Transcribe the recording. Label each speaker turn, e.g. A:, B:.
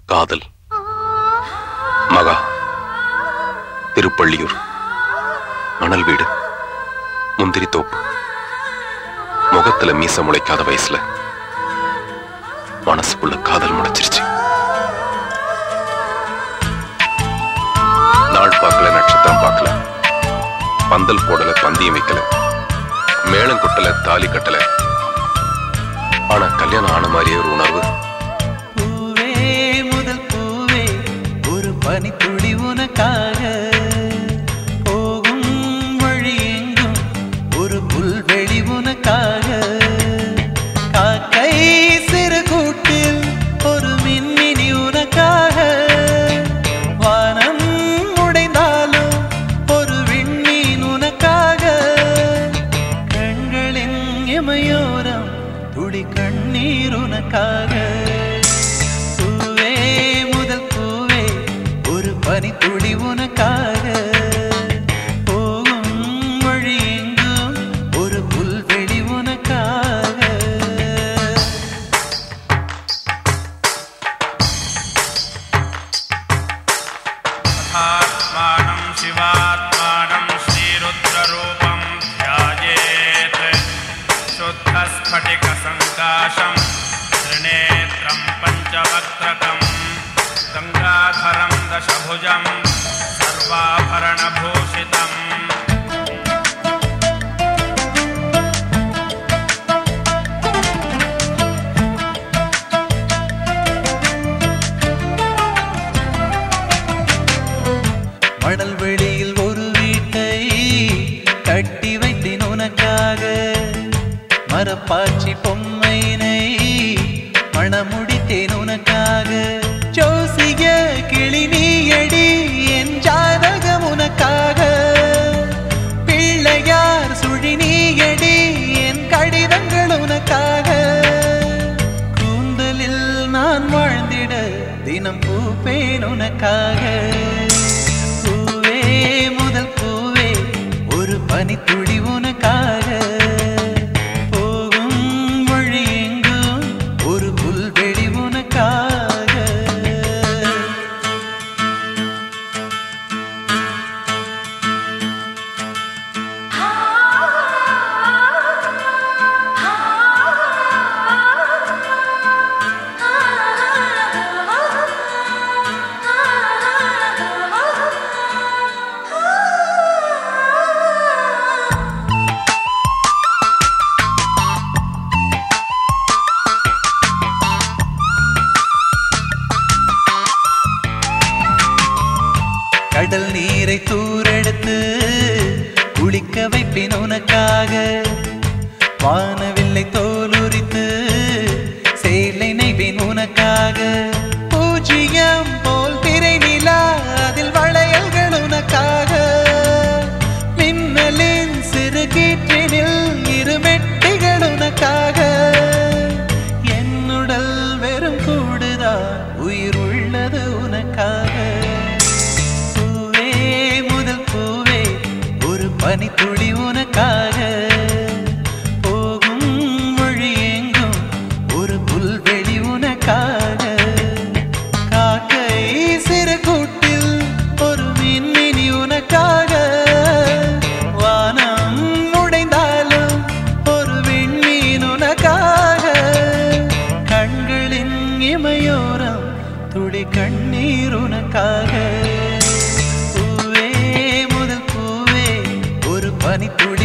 A: காதல் மகா திருப்பள்ளியூர் மணல் வீடு முந்திரி தோப்பு முகத்துல மீச முளைக்காத வயசுல மனசுக்குள்ள காதல் முளைச்சிருச்சு நாள் பார்க்கல நட்சத்திரம் பார்க்கல பந்தல் போடல பந்தயம் வைக்கல மேளம் கொட்டல தாலி கட்டல ஆனா கல்யாணம் ஆன மாதிரியே ஒரு உணர்வு
B: பூவே முதல் பூவே ஒரு பனித்துளி உனக்காக போகும் வழி எங்கும் ஒரு புல்வெளி உனக்காக காக்கை சிறு கூட்டில் ஒரு மின்மினி உனக்காக வானம் உடைந்தாலும் ஒரு விண்மீன் உனக்காக கண்களின் இமையோரம் துளி கண்ணீர் உனக்காக பூவே முதல் பூவே ஒரு பனி துளி உனக்காக போகும் வழி எங்கும் ஒரு புல்வெளி உனக்காக
C: आत्मानं शिवात्मानं श्रीरुद्ररूपं ध्यायेत् शुद्धस्फटिकसङ्काशं त्रिनेत्रं पञ्चवक्त्रकं गङ्गाधरं दशभुजं सर्वाभरणभूषितम्
B: மணல் வெளியில் ஒரு வீட்டை கட்டி வைத்தேன் உனக்காக மரப்பாச்சி பொம்மையினை மணமுடித்தேன் உனக்காக ஜோசிய கிளி நீயடி என் ஜாதகம் உனக்காக பிள்ளையார் சுழி நீயடி என் கடிதங்கள் உனக்காக கூந்தலில் நான் வாழ்ந்திட தினம் பூப்பேன் உனக்காக பூவே முதல் பூவே ஒரு பனித்துளி உனக்காக போகும் வழி எங்கும் ஒரு புல்வெளி உனக்காக கடல் நீரை தூரெடுத்து குளிக்க வைப்பேன் உனக்காக வானவில்லை தோலுரித்து சேலை நெய்வேன் உனக்காக பூஜ்ஜியம் போல் பிறை நிலா அதில் வளையல்கள் உனக்காக மின்னலின் சிறு கீற்றினில் இரு மெட்டிகள் உனக்காக என்னுடல் வெறும் கூடுதான் உயிர் உள்ளது உனக்காக பூவே முதல் பூவே ஒரு பனித்துளி உனக்காக போகும் வழி எங்கும் ஒரு புல்வெளி உனக்காக காக்கை சிறு கூட்டில் ஒரு மின்மினி உனக்காக வானம் உடைந்தாலும் ஒரு விண்மீன் உனக்காக கண்களின் இமையோரம் துளி கண்ணீர் உனக்காக பூவே முதல் பூவே ஒரு பனித்துளி